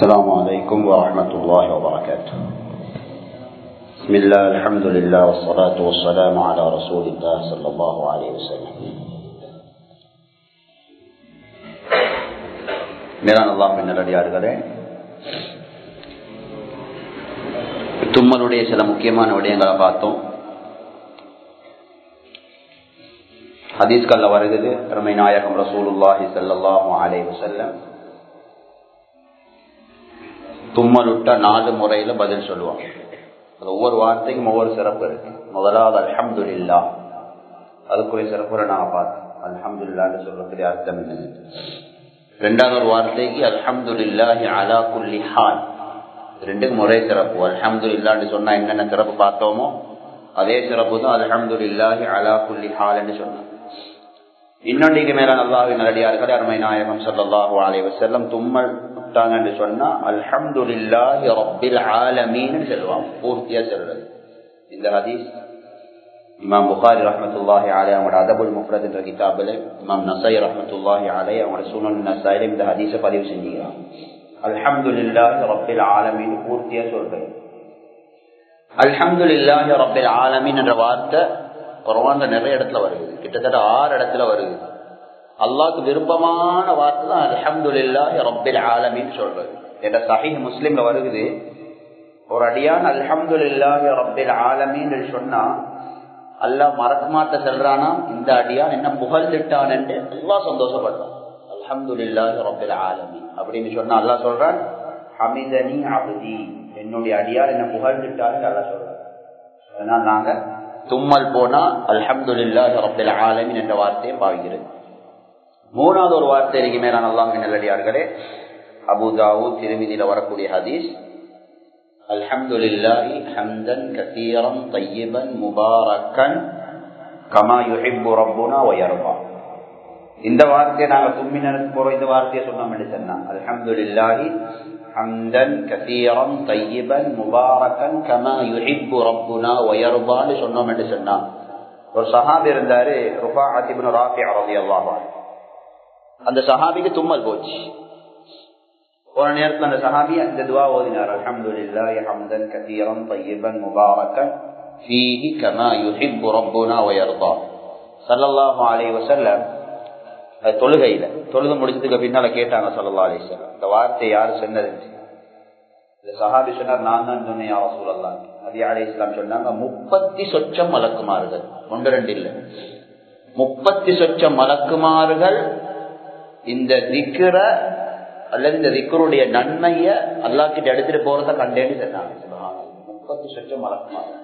السلام عليكم ورحمة الله وبركاته بسم الله الحمد لله والصلاة والسلام على رسول الله صلى الله عليه وسلم மேலான அல்லாஹின் நல்லடியார்களே தும்மலுடைய சில முக்கியமான விடயங்களை பார்த்தோம் ஹதீஸ்கல்ல வருகிறது அருமை நாயகம் ரசூலுல்லாஹி சல்லாஹூ அலை வசல்லம் தும்மலுட்ட நாலு முறையில பதில் சொல்லுவாங்க அது ஒவ்வொரு வார்த்தைக்கும் ஒவ்வொரு சிறப்பு இருக்கு முதலாவது அல்ஹம்து இல்லா அதுக்குரிய சிறப்புரை நாங்க பார்த்தோம் அல்ஹம்து இல்லான்னு சொல்லக்கூடிய அர்த்தம் என்னது ரெண்டாவது ஒரு வார்த்தைக்கு அல்ஹம்து இல்லாஹி அலா குல்லி ஹால் ரெண்டுக்கும் ஒரே சிறப்பு அல்ஹம்து இல்லான்னு சொன்னா என்னென்ன சிறப்பு பார்த்தோமோ அதே சிறப்பு தான் அல்ஹம்து இல்லாஹி அலா குல்லி ஹால்னு சொன்னோம் இன்னொன்றைக்கு மேல நல்லாவின் நல்லடியார்கள் அருமை நாயகம் சல்லாஹூ அலை வசல்லம் தும்மல் விட்டாங்கன்னு சொன்னா அல்ஹம்து இல்லாஹி ரப்பில் ஆலமீன்னு சொல்லுவாங்க பூர்த்தியா சொல்றது இந்த ஹதீஸ் இமாம் புகாரி ரஹமத்துல்லாஹி அலை அவங்களோட அதபுல் முஃப்ரத் என்ற கிதாபில் இமாம் நசை ரஹமத்துல்லாஹி அலை அவங்களோட சூனன் நசாயில இந்த ஹதீஸை பதிவு செஞ்சுக்கிறான் அல்ஹம்து இல்லாஹி ரப்பில் ஆலமீன் பூர்த்தியா சொல்றது அல்ஹம்து இல்லாஹி ரப்பில் ஆலமீன் என்ற வார்த்தை குரவான்ல நிறைய இடத்துல வருது கிட்டத்தட்ட ஆறு இடத்துல வருது அல்லாக்கு விருப்பமான வார்த்தை தான் அல்ஹம்துல்லாஹி ரப்பில் ஆலமின்னு சொல்றது என்ற சஹீஹ் முஸ்லீம்ல வருகுது ஒரு அடியான் அல்ஹம்துல்லாஹி ரப்பில் ஆலமின்னு சொன்னா அல்லாஹ் மறக்கமாட்ட சொல்றானா இந்த அடியான் என்ன புகழ்ந்துட்டான் என்று எல்லாம் சந்தோஷப்படுறான் அல்ஹம்துல்லாஹி ரப்பில் ஆலமின் அப்படின்னு சொன்னா அல்லாஹ் சொல்றான் ஹமிதனி அபதி என்னுடைய அடியார் என்ன புகழ்ந்துட்டான்னு அல்லாஹ் சொல்றான் அதனால நாங்க தும்மல் போனா அல்ஹம்துல்லாஹி ரப்பில் ஆலமின் என்ற வார்த்தையை பாவிக்கிறது மூணாவது ஒரு வார்த்தை இருக்கு மேலான அல்லாஹ் நல்லடியார்களே அபுதாவு திருமிதியில வரக்கூடிய ஹதீஸ் அல்ஹம்துலில்லாஹி ஹம்தன் கசீரன் தையிபன் முபாரக்கன் கமா யுஹிப்பு ரப்புனா வயர்வா இந்த வார்த்தையை நாங்க தும்மினருக்கு போறோம் இந்த வார்த்தையை சொன்னோம் என்று சொன்னா அல்ஹம்துலில்லாஹி ஹம்தன் கசீரன் தையிபன் முபாரக்கன் கமா யுஹிப்பு ரப்புனா வயர்வான்னு சொன்னோம் என்று சொன்னா ஒரு சஹாபி இருந்தாரு ருபா அதிபன் ராஃபி ரதி அல்லாஹ் அந்த சஹாபிக்கு தும்மல் போச்சு போன நேரத்தில் அந்த சஹாபி அந்த துவா ஓதினார் அல்ஹம்துலில்லாஹி ஹம்தன் கதீரன் طيبன் முபாரக்கன் ஃபீஹி கமா யுஹிப்பு ரப்புனா வயர்தா ஸல்லல்லாஹு அலைஹி வஸல்லம் தொழுகையில தொழுது முடிச்சதுக்கு பின்னால கேட்டாங்க ஸல்லல்லாஹு அலைஹி வஸல்லம் இந்த வார்த்தை யார் சொன்னது இந்த சஹாபி சொன்னார் நான் தான் சொன்னேன் யா ரசூலல்லாஹ் நபி அலைஹி இஸ்லாம் சொன்னாங்க முப்பத்தி சொச்சம் மலக்குமார்கள் ஒன்று ரெண்டு இல்லை முப்பத்தி சொச்சம் மலக்குமார்கள் இந்த திக்கர அல்லது இந்த திக்கருடைய நன்மைய அல்லா கிட்ட எடுத்துட்டு போறத கண்டேன்னு சொன்னாங்க முப்பத்தி சொச்சம் மலக்குமார்கள்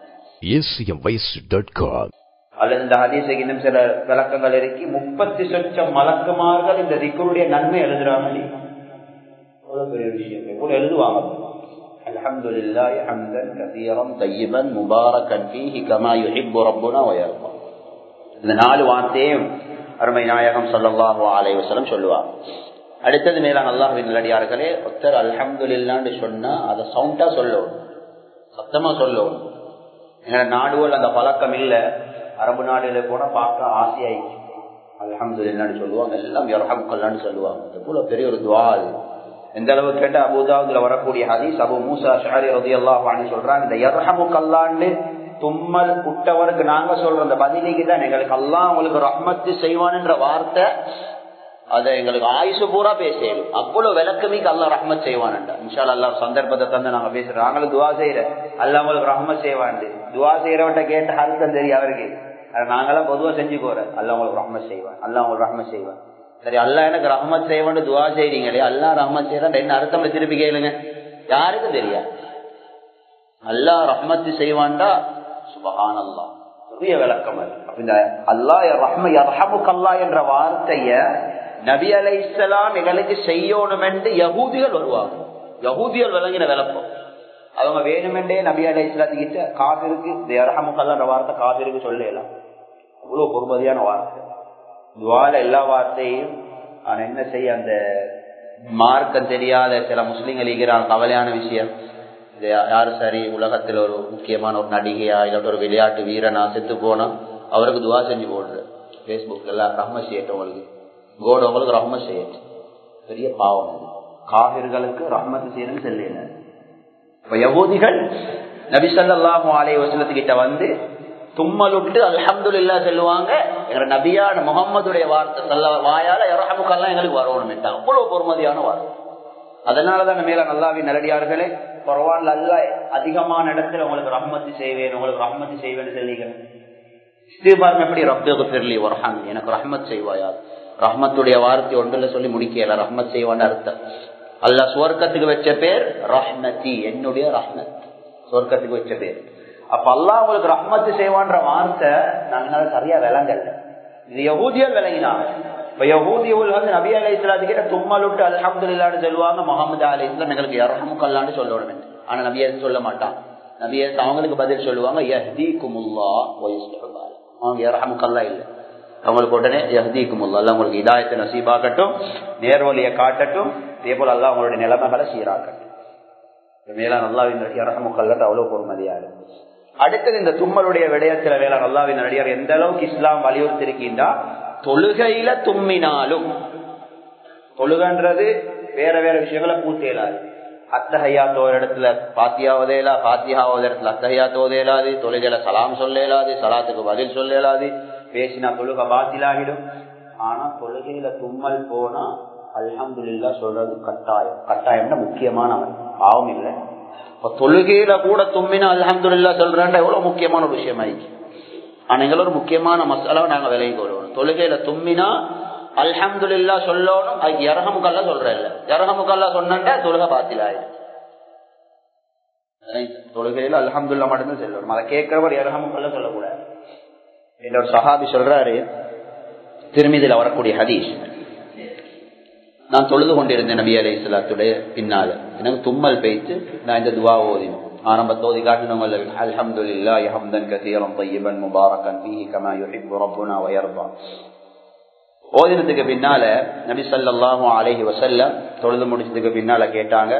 அல்லது இந்த ஹதீசுக்கு இன்னும் சில விளக்கங்கள் இருக்கு முப்பத்தி சொச்சம் மலக்குமார்கள் இந்த திக்கருடைய நன்மை எழுதுறாங்க எவ்வளவு பெரிய விஷயம் எவ்வளவு எழுதுவாங்க الحمد لله حمدا كثيرا طيبا مباركا فيه كما يحب ربنا ويرضى இந்த நாலு வார்த்தையும் அருமை நாயகம் சல்லாஹு அலை வசலம் சொல்லுவா அடுத்தது மேலான அல்லாஹின் நல்லடியார்களே ஒருத்தர் அல்ஹம்துல்லான்னு சொன்னா அதை சவுண்டா சொல்லணும் சத்தமா சொல்லணும் எங்க நாடுகள் அந்த பழக்கம் இல்ல அரபு நாடுல போனா பார்க்க ஆசையாயிடுச்சு அல்ஹம்துல்லான்னு சொல்லுவாங்க எல்லாம் யர்ஹம் கொல்லான்னு சொல்லுவாங்க எவ்வளவு பெரிய ஒரு துவா அது எந்த அளவு கேட்ட அபுதாவுல வரக்கூடிய ஹதீஸ் அபு மூசா ஷாரி ரதி அல்லாஹ் சொல்றாங்க இந்த யர்ஹமு கல்லாண்டு தும்மல் புட்டவருக்கு நாங்க சொல்ற அந்த பதிலைக்கு தான் எங்களுக்கு எல்லாம் உங்களுக்கு ரஹ்மத்து செய்வான்ன்ற வார்த்தை அதை எங்களுக்கு ஆயுசு பூரா பேசணும் அவ்வளவு விளக்கமிக்கு அல்லா ரஹ்மத் செய்வான்டா இன்ஷால் அல்லா சந்தர்ப்பத்தை தந்து நாங்க பேசுறோம் நாங்களும் துவா செய்யற அல்ல உங்களுக்கு ரஹ்மத் செய்வான் துவா செய்யறவன்ட்ட கேட்ட அர்த்தம் தெரியும் அவருக்கு நாங்களாம் பொதுவா செஞ்சு போற அல்ல உங்களுக்கு ரஹ்மத் செய்வான் அல்ல உங்களுக்கு ரஹ்மத் செய்வான் சரி அல்லா எனக்கு ரஹ்மத் செய்வான்னு துவா செய்றீங்களே அல்லா ரஹ்மத் செய்யறான் என்ன அர்த்தம் திருப்பி கேளுங்க யாருக்கும் தெரியாது அல்லா ரஹ்மத்து செய்வான்டா சுபகான் அல்லா பெரிய விளக்கம் அது அல்லா ரஹ்ம யர்ஹமுக்கல்லா என்ற வார்த்தைய நபி அலை இஸ்லாம் எங்களுக்கு செய்யணும் என்று யகூதிகள் வருவாங்க யகூதிகள் விளங்கின விளப்பம் அவங்க வேணுமென்றே நபி அலை இஸ்லாத்துக்கிட்ட காதிருக்கு இந்த யர்ஹமுக்கல்லான்ற வார்த்தை காதிருக்கு சொல்லலாம் அவ்வளவு பொறுமதியான வார்த்தை துவால எல்லா வார்த்தையும் நான் என்ன செய்ய அந்த மார்க்கம் தெரியாத சில முஸ்லீம்கள் இருக்கிறாங்க கவலையான விஷயம் இது யாரு சரி உலகத்தில் ஒரு முக்கியமான ஒரு நடிகையா இல்லாட்ட ஒரு விளையாட்டு வீரனா செத்து போனா அவருக்கு துவா செஞ்சு போடுற பேஸ்புக் எல்லாம் ரஹ்ம செய்யட்டும் உங்களுக்கு கோடு உங்களுக்கு ரஹ்ம செய்யட்டும் பெரிய பாவம் காவிர்களுக்கு ரஹ்மத்து செய்யணும் செல்ல இப்ப யகூதிகள் நபிசல்லாஹு அலை வசலத்துக்கிட்ட வந்து தும்மலுட்டு அல்ஹம்து இல்லா சொல்லுவாங்க எங்க நபியான முகம்மதுடைய வார்த்தை சொல்ல வாயால இரஹமுக்கெல்லாம் எங்களுக்கு வரணும் அவ்வளவு பொறுமதியான வார்த்தை அதனாலதான் மேல நல்லாவி நல்லடியார்களே பரவாயில்ல அல்ல அதிகமான இடத்துல உங்களுக்கு ரஹ்மத்து செய்வேன் உங்களுக்கு ரஹ்மத்து செய்வேன்னு சொல்லிக்கிறேன் இஸ்திபாரம் எப்படி ரப்தகு தெரியலி வரஹான் எனக்கு ரஹ்மத் செய்வாயா ரஹ்மத்துடைய வார்த்தை ஒன்றுல சொல்லி முடிக்கல ரஹ்மத் செய்வான்னு அர்த்தம் அல்ல சுவர்க்கத்துக்கு வச்ச பேர் ரஹ்மதி என்னுடைய ரஹ்மத் சுவர்க்கத்துக்கு வச்ச பேர் அப்ப அல்லா உங்களுக்கு ரஹ்மத்து செய்வான்ற வார்த்தை நாங்க சரியா விளங்கல இது யகூதியல் விளங்கினாங்க இப்ப யகூதியல் வந்து நபி அலி இஸ்லாத்து கிட்ட தும்மல் விட்டு அலமது இல்லான்னு சொல்லுவாங்க முகமது அலி இஸ்லாம் எங்களுக்கு இரஹமுக்கல்லான்னு சொல்லணும் ஆனா நபிய சொல்ல மாட்டான் நபிய அவங்களுக்கு பதில் சொல்லுவாங்க யஹ்தி குமுல்லா அவங்க இரஹமுக்கல்லா இல்லை அவங்களுக்கு உடனே யஹ்தி குமுல்லா அல்ல உங்களுக்கு இதாயத்தை நசீபாக்கட்டும் நேர்வழியை காட்டட்டும் இதே போல அல்ல அவங்களுடைய நிலைமைகளை சீராக்கட்டும் மேலான அல்லாவின் இரஹமுக்கல்லட்டு அவ்வளவு பொறுமதியா இருக்கு அடுத்தது இந்த தும்மலுடைய விடயத்துல வேளாண் அல்லாவின் நடிகர் எந்த அளவுக்கு இஸ்லாம் வலியுறுத்தி இருக்கின்றா தொழுகையில தும்மினாலும் தொழுகன்றது வேற வேற விஷயங்களை பூத்தேலாது அத்தகையா தோற இடத்துல பாத்தியா ஓதேலா பாத்தியா ஓத இடத்துல அத்தகையா தோதேலாது தொழுகையில சலாம் சொல்லலாது சலாத்துக்கு பதில் சொல்லலாது பேசினா தொழுக பாத்திலாகிடும் ஆனா தொழுகையில தும்மல் போனா அல்ஹம்துல்லா சொல்றது கட்டாயம் கட்டாயம்னா முக்கியமானவன் பாவம் இல்லை இப்ப தொழுகையில கூட தும்மினா அல்ஹம்துல்லா சொல்றேன் எவ்வளவு முக்கியமான ஒரு விஷயம் ஆயிடுச்சு ஆனா எங்களோட முக்கியமான மசாலாவை நாங்க விலகி கொள்வோம் தொழுகையில தும்மினா அல்ஹம்துல்லா சொல்லணும் அதுக்கு இரகமுக்கல்ல சொல்றேன் இல்ல இரகமுக்கல்லா சொன்னா தொழுக பாத்தில் ஆயிடும் தொழுகையில அல்ஹம்துல்லா மட்டும்தான் சொல்லணும் அதை கேட்கிறவர் இரகமுக்கல்ல சொல்லக்கூடாது என்ற ஒரு சஹாபி சொல்றாரு திருமிதில வரக்கூடிய ஹதீஷ் நான் தொழுது கொண்டிருந்தேன் நபி அலி இஸ்லாத்துடைய பின்னால எனக்கு தும்மல் பெய்த்து நான் இந்த துவா ஓதினேன் ஆரம்பத்தோதி காட்டினவங்க அல்ஹம்துலில்லாஹி ஹம்தன் கதீரன் طيبا مباركا فيه كما يحب ربنا ويرضى ஓதினத்துக்கு பின்னால நபி ஸல்லல்லாஹு அலைஹி வஸல்லம் தொழுது முடிச்சதுக்கு பின்னால கேட்டாங்க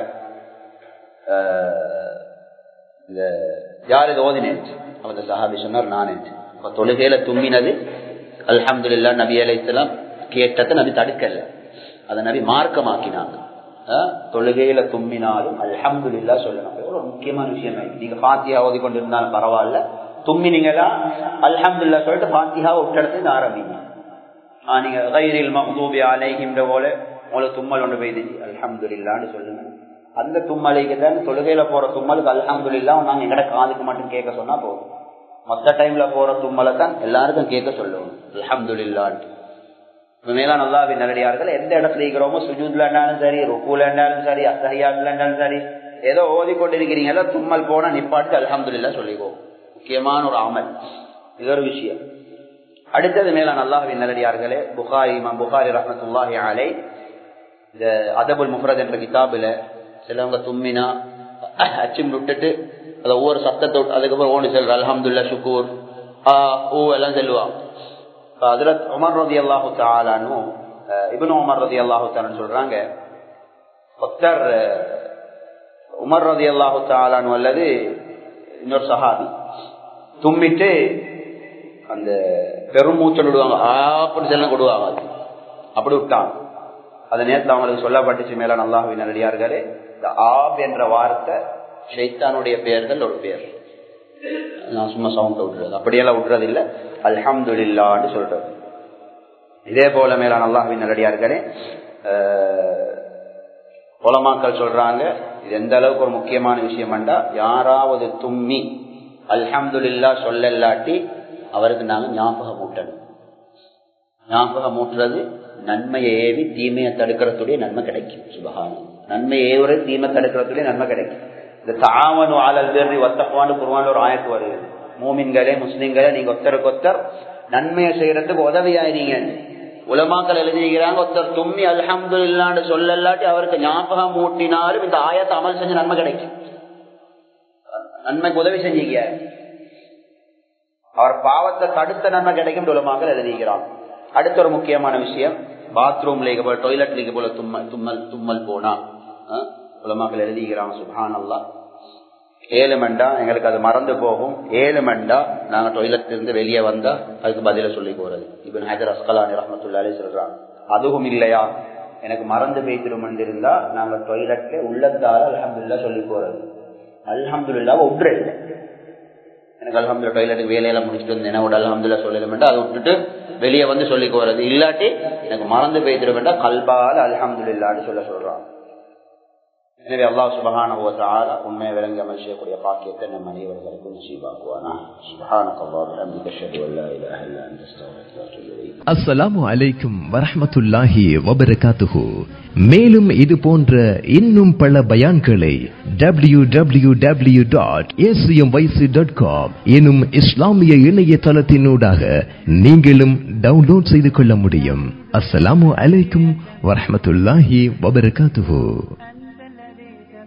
இந்த யார் இது ஓதினேன் அந்த சஹாபி சொன்னார் நானே அப்ப தொழுகையில தும்மினது அல்ஹம்துலில்லாஹ் நபி அலைஹிஸ்ஸலாம் கேட்டதை நபி தடுக்கல அதை நபி மார்க்கமாக்கினாங்க தொழுகையில தும்மினாலும் அல்ஹம்து இல்லா சொல்லணும் எவ்வளவு முக்கியமான விஷயம் நீங்க பாத்தியா ஓதி கொண்டு இருந்தாலும் பரவாயில்ல தும்மினீங்களா அல்ஹம்துல்லா சொல்லிட்டு பாத்தியா விட்டடத்து ஆரம்பிங்க நீங்க கைரில் மஹூபி அலைகின்ற போல உங்களுக்கு தும்மல் ஒன்று பெய்துச்சு அல்ஹம்து இல்லான்னு சொல்லுங்க அந்த தும்மலைக்கு தான் தொழுகையில போற தும்மலுக்கு அல்ஹம்து இல்லா நாங்க எங்கட காதுக்கு மட்டும் கேட்க சொன்னா போதும் மொத்த டைம்ல போற தும்மலை தான் எல்லாருக்கும் கேட்க சொல்லுவோம் அல்ஹம்து இல்லான்னு மேலான அல்லாவின் நல்லடியார்கள் எந்த இடத்துல இருக்கிறோமோ சுஜூத்ல இருந்தாலும் சரி ருக்கூல இருந்தாலும் சரி அசஹியாத்துல இருந்தாலும் சரி ஏதோ ஓதி கொண்டிருக்கிறீங்களா தும்மல் போனா நிப்பாட்டு அலமதுல்லா சொல்லிக்கோ முக்கியமான ஒரு அமல் இது ஒரு விஷயம் அடுத்தது மேலான அல்லாஹின் நல்லடியார்களே புகாரி இமாம் புகாரி ரஹமத்துல்லாஹி அலை இந்த அதபுல் முஃபரத் என்ற கிதாபுல சிலவங்க தும்மினா அச்சும் விட்டுட்டு அதை ஒவ்வொரு சத்தத்தை அதுக்கப்புறம் ஓடி செல்ற அலமதுல்லா சுக்கூர் ஆ ஊ எல்லாம் செல்லுவாங்க ஹதரத் உமர் ரதி அல்லாஹு தாலானும் இபுன் உமர் ரதி அல்லாஹு தாலான்னு சொல்றாங்க ஒத்தர் உமர் ரதி அல்லாஹு தாலானு அல்லது இன்னொரு சஹாபி தும்மிட்டு அந்த பெருமூச்சல் விடுவாங்க அப்படி செல்லம் கொடுவாங்க அப்படி விட்டாங்க அந்த நேரத்தில் அவங்களுக்கு சொல்லப்பட்டுச்சு மேல நல்லாஹுவின் நல்லடியார்களே இந்த ஆப் என்ற வார்த்தை ஷைத்தானுடைய பெயர்கள் ஒரு பெயர் நான் சும்மா சவுண்ட் விட்டுறது அப்படியெல்லாம் விட்டுறது இல்லை அல்ஹம்துல்லான்னு சொல்றது இதே போல மேலான அல்லாஹின் நல்லடியார்களே உலமாக்கள் சொல்றாங்க இது எந்த அளவுக்கு ஒரு முக்கியமான விஷயம் வேண்டா யாராவது தும்மி அல்ஹம்துல்லா சொல்லல்லாட்டி அவருக்கு நாங்க ஞாபகம் ஊட்டணும் ஞாபகம் ஊட்டுறது நன்மையை ஏவி தீமையை தடுக்கிறதுடைய நன்மை கிடைக்கும் சுபகானம் நன்மை ஏவுறது தீமை தடுக்கிறதுடைய நன்மை கிடைக்கும் இந்த தாவனு ஆளல் பேர் ஒத்தப்பான்னு குருவான் ஒரு ஆயத்து வருது மூமின்களே முஸ்லிம்களே நீங்க ஒத்தருக்கு ஒத்தர் நன்மையை செய்யறதுக்கு உதவியாயிருங்க உலமாக்கள் எழுதிக்கிறாங்க ஒருத்தர் தும்மி அல்ஹம்து இல்லான்னு சொல்லலாட்டி அவருக்கு ஞாபகம் ஊட்டினாலும் இந்த ஆயத்தை அமல் செஞ்சு நன்மை கிடைக்கும் நன்மைக்கு உதவி செஞ்சீங்க அவர் பாவத்தை தடுத்த நன்மை கிடைக்கும் உலமாக்கள் எழுதிக்கிறான் அடுத்த ஒரு முக்கியமான விஷயம் பாத்ரூம்ல போல டொய்லெட்ல போல தும்மல் தும்மல் தும்மல் போனா உலமாக்கள் எழுதிக்கிறாங்க சுபான் அல்லா ஏழு மண்டா எங்களுக்கு அது மறந்து போகும் ஏழு மண்டா நாங்க டொய்லெட் இருந்து வெளியே வந்தா அதுக்கு பதில சொல்லி போறது இப்ப ஹைதர் அஸ்கலானி ரஹமத்துல்லாலே சொல்றாங்க அதுவும் இல்லையா எனக்கு மறந்து பேசிடும் இருந்தா நாங்க டொய்லெட்ல உள்ளத்தால அலமதுல்லா சொல்லி போறது அல்ஹம்துல்லா ஒன்று இல்லை எனக்கு அலமதுல்லா டொய்லெட்டுக்கு வேலையெல்லாம் முடிச்சுட்டு வந்து என்னோட அலமதுல்லா சொல்லணும் அதை விட்டுட்டு வெளியே வந்து சொல்லி போறது இல்லாட்டி எனக்கு மறந்து பேசிடும் வேண்டாம் கல்பால் அல்ஹம்துல்லான்னு சொல்ல சொல்றான் எனவே அல்லாஹ் சுபஹான உண்மையை விளங்கி அமல் செய்யக்கூடிய பாக்கியத்தை நம் அனைவர்களுக்கும் நசீபாக்குவானா சுபஹானக அல்லாஹ் பிஹம்திக அஷ்ஹது அல்லா இலாஹ இல்லா அன்த அஸ்தக்ஃபிருக வ அத்தூபு இலைக் அஸ்ஸலாமு அலைக்கும் வரஹ்மத்துல்லாஹி வபரகாத்துஹு மேலும் இது போன்ற இன்னும் பல பயான்களை W W W dot dot com எனும் இஸ்லாமிய இணையதளத்தினூடாக நீங்களும் டவுன்லோட் செய்து கொள்ள முடியும் அஸ்ஸலாமு அலைக்கும் வரஹ்மத்துல்லாஹி வபரகாத்துஹு